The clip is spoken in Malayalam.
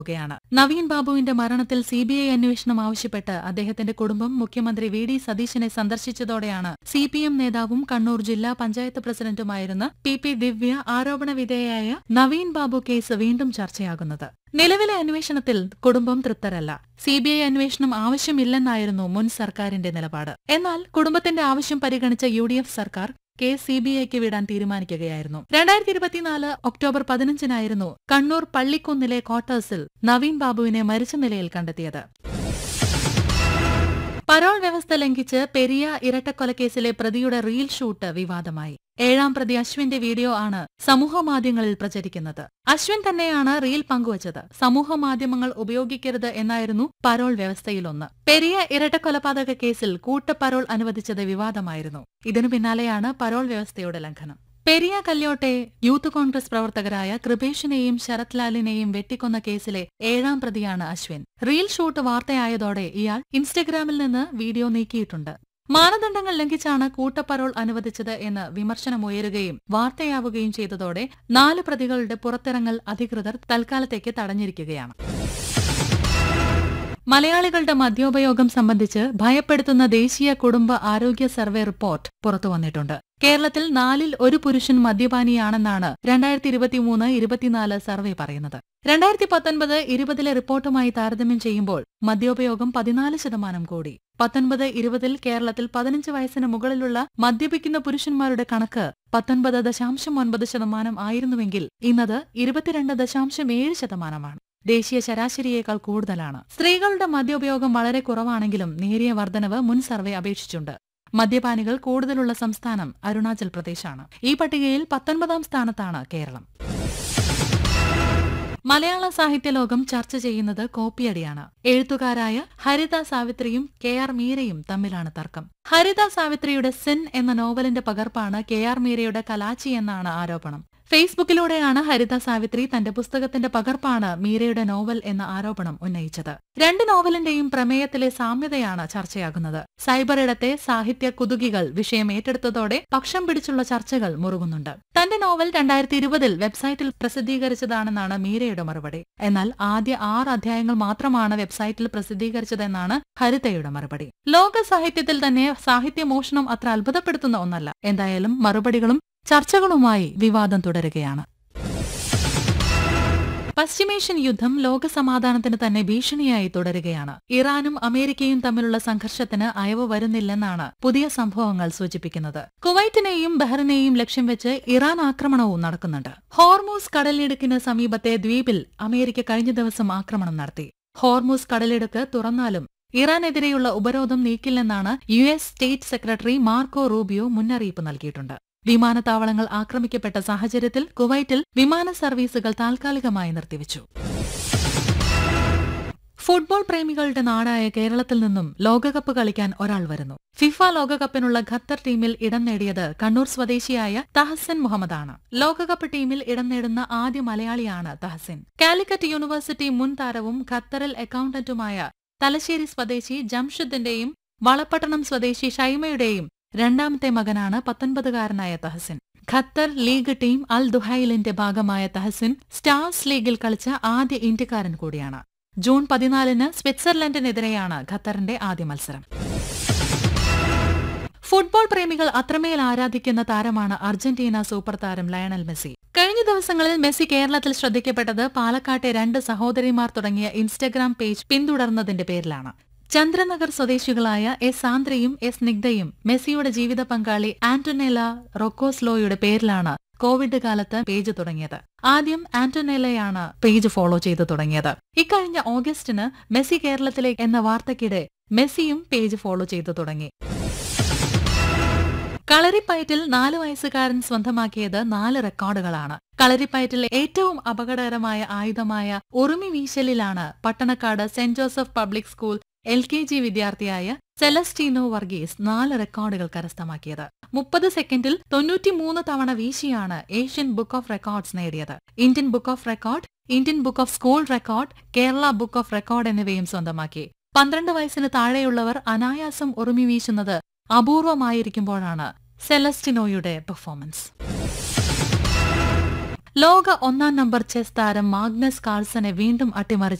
യാണ് നവീൻ ബാബുവിന്റെ മരണത്തിൽ സിബിഐ അന്വേഷണം ആവശ്യപ്പെട്ട് അദ്ദേഹത്തിന്റെ കുടുംബം മുഖ്യമന്ത്രി വി ഡി സതീശനെ സന്ദർശിച്ചതോടെയാണ് സി പി എം നേതാവും കണ്ണൂർ ജില്ലാ പഞ്ചായത്ത് പ്രസിഡന്റുമായിരുന്ന പി പി ദിവ്യ ആരോപണ വിധേയയായ നവീൻ ബാബു കേസ് വീണ്ടും ചർച്ചയാകുന്നത് നിലവിലെ അന്വേഷണത്തിൽ കുടുംബം തൃപ്തരല്ല സിബിഐ അന്വേഷണം ആവശ്യമില്ലെന്നായിരുന്നു മുൻ സർക്കാരിന്റെ നിലപാട് എന്നാൽ കുടുംബത്തിന്റെ ആവശ്യം പരിഗണിച്ച യു ഡി എഫ് സർക്കാർ കേസ് സിബിഐക്ക് വിടാൻ തീരുമാനിക്കുകയായിരുന്നു രണ്ടായിരത്തി ഇരുപത്തിനാല് ഒക്ടോബർ പതിനഞ്ചിനായിരുന്നു കണ്ണൂർ പള്ളിക്കുന്നിലെ ക്വാർട്ടേഴ്സിൽ നവീൻ ബാബുവിനെ മരിച്ച നിലയിൽ കണ്ടെത്തിയത് പരോൾ വ്യവസ്ഥ ലംഘിച്ച് പെരിയ ഇരട്ടക്കൊലക്കേസിലെ പ്രതിയുടെ റീൽ ഷൂട്ട് വിവാദമായി ഏഴാം പ്രതി അശ്വിന്റെ വീഡിയോ ആണ് സമൂഹമാധ്യമങ്ങളിൽ പ്രചരിക്കുന്നത് അശ്വിൻ തന്നെയാണ് റീൽ പങ്കുവച്ചത് സമൂഹമാധ്യമങ്ങൾ ഉപയോഗിക്കരുത് എന്നായിരുന്നു പരോൾ വ്യവസ്ഥയിലൊന്ന് പെരിയ ഇരട്ടക്കൊലപാതക കേസിൽ കൂട്ടപ്പരോൾ അനുവദിച്ചത് വിവാദമായിരുന്നു ഇതിനു പിന്നാലെയാണ് പരോൾ വ്യവസ്ഥയുടെ ലംഘനം പെരിയ കല്യോട്ടെ യൂത്ത് കോൺഗ്രസ് പ്രവർത്തകരായ കൃപേഷിനെയും ശരത് ലാലിനെയും വെട്ടിക്കൊന്ന കേസിലെ ഏഴാം പ്രതിയാണ് അശ്വിൻ റീൽ ഷൂട്ട് വാർത്തയായതോടെ ഇയാൾ ഇൻസ്റ്റഗ്രാമിൽ നിന്ന് വീഡിയോ നീക്കിയിട്ടുണ്ട് മാനദണ്ഡങ്ങൾ ലംഘിച്ചാണ് കൂട്ടപ്പരോൾ അനുവദിച്ചത് എന്ന് വിമർശനമുയരുകയും വാർത്തയാവുകയും ചെയ്തതോടെ നാല് പ്രതികളുടെ പുറത്തിറങ്ങൽ അധികൃതർ തൽക്കാലത്തേക്ക് തടഞ്ഞിരിക്കുകയാണ് മലയാളികളുടെ മദ്യോപയോഗം സംബന്ധിച്ച് ഭയപ്പെടുത്തുന്ന ദേശീയ കുടുംബ ആരോഗ്യ സർവേ റിപ്പോർട്ട് പുറത്തുവന്നിട്ടുണ്ട് കേരളത്തിൽ നാലിൽ ഒരു പുരുഷൻ മദ്യപാനിയാണെന്നാണ് രണ്ടായിരത്തി ഇരുപത്തിമൂന്ന് ഇരുപത്തിനാല് സർവേ പറയുന്നത് രണ്ടായിരത്തി പത്തൊൻപത് ഇരുപതിലെ റിപ്പോർട്ടുമായി താരതമ്യം ചെയ്യുമ്പോൾ മദ്യോപയോഗം പതിനാല് ശതമാനം കൂടി പത്തൊൻപത് ഇരുപതിൽ കേരളത്തിൽ പതിനഞ്ച് വയസ്സിന് മുകളിലുള്ള മദ്യപിക്കുന്ന പുരുഷന്മാരുടെ കണക്ക് പത്തൊൻപത് ദശാംശം ഒൻപത് ശതമാനം ആയിരുന്നുവെങ്കിൽ ഇന്നത് ഇരുപത്തിരണ്ട് ദശാംശം ഏഴ് ശതമാനമാണ് ദേശീയ ശരാശരിയേക്കാൾ കൂടുതലാണ് സ്ത്രീകളുടെ മദ്യോപയോഗം വളരെ കുറവാണെങ്കിലും നേരിയ വർധനവ് മുൻ സർവേ അപേക്ഷിച്ചുണ്ട് മദ്യപാനികൾ കൂടുതലുള്ള സംസ്ഥാനം അരുണാചൽ പ്രദേശാണ് ഈ പട്ടികയിൽ പത്തൊൻപതാം സ്ഥാനത്താണ് കേരളം മലയാള സാഹിത്യലോകം ചർച്ച ചെയ്യുന്നത് കോപ്പിയടിയാണ് എഴുത്തുകാരായ ഹരിത സാവിത്രിയും കെ ആർ മീരയും തമ്മിലാണ് തർക്കം ഹരിത സാവിത്രിയുടെ സെൻ എന്ന നോവലിന്റെ പകർപ്പാണ് കെ ആർ മീരയുടെ കലാച്ചി എന്നാണ് ആരോപണം ഫേസ്ബുക്കിലൂടെയാണ് ഹരിത സാവിത്രി തന്റെ പുസ്തകത്തിന്റെ പകർപ്പാണ് മീരയുടെ നോവൽ എന്ന ആരോപണം ഉന്നയിച്ചത് രണ്ട് നോവലിന്റെയും പ്രമേയത്തിലെ സാമ്യതയാണ് ചർച്ചയാകുന്നത് സൈബർ ഇടത്തെ സാഹിത്യ കുതുകികൾ വിഷയം ഏറ്റെടുത്തതോടെ പക്ഷം പിടിച്ചുള്ള ചർച്ചകൾ മുറുകുന്നുണ്ട് തന്റെ നോവൽ രണ്ടായിരത്തി ഇരുപതിൽ വെബ്സൈറ്റിൽ പ്രസിദ്ധീകരിച്ചതാണെന്നാണ് മീരയുടെ മറുപടി എന്നാൽ ആദ്യ ആറ് അധ്യായങ്ങൾ മാത്രമാണ് വെബ്സൈറ്റിൽ പ്രസിദ്ധീകരിച്ചതെന്നാണ് ഹരിതയുടെ മറുപടി ലോക സാഹിത്യത്തിൽ തന്നെ സാഹിത്യമോഷണം അത്ര അത്ഭുതപ്പെടുത്തുന്ന ഒന്നല്ല എന്തായാലും മറുപടികളും ചർച്ചകളുമായി വിവാദം തുടരുകയാണ് പശ്ചിമേഷ്യൻ യുദ്ധം ലോകസമാധാനത്തിന് തന്നെ ഭീഷണിയായി തുടരുകയാണ് ഇറാനും അമേരിക്കയും തമ്മിലുള്ള സംഘർഷത്തിന് അയവ് വരുന്നില്ലെന്നാണ് പുതിയ സംഭവങ്ങൾ സൂചിപ്പിക്കുന്നത് കുവൈറ്റിനെയും ബഹ്റിനെയും ലക്ഷ്യം വെച്ച് ഇറാൻ ആക്രമണവും നടക്കുന്നുണ്ട് ഹോർമൂസ് കടലിടുക്കിന് സമീപത്തെ ദ്വീപിൽ അമേരിക്ക കഴിഞ്ഞ ദിവസം ആക്രമണം നടത്തി ഹോർമൂസ് കടലിടുക്ക് തുറന്നാലും ഇറാനെതിരെയുള്ള ഉപരോധം നീക്കില്ലെന്നാണ് U S state secretary Marco Rubio മുന്നറിയിപ്പ് നൽകിയിട്ടുണ്ട് വിമാനത്താവളങ്ങൾ ആക്രമിക്കപ്പെട്ട സാഹചര്യത്തിൽ കുവൈറ്റിൽ വിമാന സർവീസുകൾ താൽക്കാലികമായി നിർത്തിവച്ചു ഫുട്ബോൾ പ്രേമികളുടെ നാടായ കേരളത്തിൽ നിന്നും ലോകകപ്പ് കളിക്കാൻ ഒരാൾ വരുന്നു ഫിഫ ലോകകപ്പിനുള്ള ഖത്തർ ടീമിൽ ഇടം നേടിയത് കണ്ണൂർ സ്വദേശിയായ തഹസിൻ മുഹമ്മദാണ് ലോകകപ്പ് ടീമിൽ ഇടം നേടുന്ന ആദ്യ മലയാളിയാണ് തഹസിൻ കാലിക്കറ്റ് യൂണിവേഴ്സിറ്റി മുൻ താരവും ഖത്തറിൽ അക്കൌണ്ടന്റുമായ തലശ്ശേരി സ്വദേശി ജംഷദിന്റെയും വളപ്പട്ടണം സ്വദേശി ഷൈമയുടെയും രണ്ടാമത്തെ മകനാണ് പത്തൊൻപതുകാരനായ Tahsin Qatar league team Al ദുഹൈലിന്റെ ഭാഗമായ തഹസിൻ സ്റ്റാർസ് ലീഗിൽ കളിച്ച ആദ്യ ഇന്ത്യക്കാരൻ കൂടിയാണ് ജൂൺ പതിനാലിന് സ്വിറ്റ്സർലൻഡിനെതിരെയാണ് ഖത്തറിന്റെ ആദ്യ മത്സരം ഫുട്ബോൾ പ്രേമികൾ അത്രമേൽ ആരാധിക്കുന്ന താരമാണ് അർജന്റീന സൂപ്പർ താരം ലയണൽ മെസ്സി കഴിഞ്ഞ ദിവസങ്ങളിൽ മെസ്സി കേരളത്തിൽ ശ്രദ്ധിക്കപ്പെട്ടത് പാലക്കാട്ടെ രണ്ട് സഹോദരിമാർ തുടങ്ങിയ ഇൻസ്റ്റഗ്രാം പേജ് പിന്തുടർന്നതിന്റെ പേരിലാണ് ചന്ദ്രനഗർ സ്വദേശികളായ എസ് ആന്ത്രയും എസ് നിഗ്ധയും മെസ്സിയുടെ ജീവിത പങ്കാളി ആന്റോനേല റൊക്കോസ്ലോയുടെ പേരിലാണ് കോവിഡ് കാലത്ത് പേജ് തുടങ്ങിയത് ആദ്യം ആന്റോനേലയാണ് പേജ് ഫോളോ ചെയ്തു തുടങ്ങിയത് ഇക്കഴിഞ്ഞ ഓഗസ്റ്റിന് മെസ്സി കേരളത്തിലേക്ക് എന്ന വാർത്തയ്ക്കിടെ മെസ്സിയും പേജ് ഫോളോ ചെയ്തു തുടങ്ങി കളരിപ്പയറ്റിൽ നാല് വയസ്സുകാരൻ സ്വന്തമാക്കിയത് നാല് റെക്കോർഡുകളാണ് കളരിപ്പയറ്റിൽ ഏറ്റവും അപകടകരമായ ആയുധമായ ഉറുമി വീശലിലാണ് Pattanakkad saint Joseph public school L K G വിദ്യാർത്ഥിയായ സെലസ്റ്റീനോ വർഗീസ് നാല് റെക്കോർഡുകൾ കരസ്ഥമാക്കിയത് മുപ്പത് സെക്കൻഡിൽ തൊണ്ണൂറ്റിമൂന്ന് തവണ വീശിയാണ് ഏഷ്യൻ ബുക്ക് ഓഫ് റെക്കോർഡ്സ് നേടിയത് Indian book of record Indian book of school record Kerala book of record എന്നിവയും സ്വന്തമാക്കി പന്ത്രണ്ട് വയസ്സിന് താഴെയുള്ളവർ അനായാസം ഉറുമി വീശുന്നത് അപൂർവമായിരിക്കുമ്പോഴാണ് സെലസ്റ്റിനോയുടെ പെർഫോമൻസ് ലോക ഒന്നാം നമ്പർ ചെസ് താരം മാഗ്നസ് കാൾസനെ വീണ്ടും അട്ടിമറിച്ച്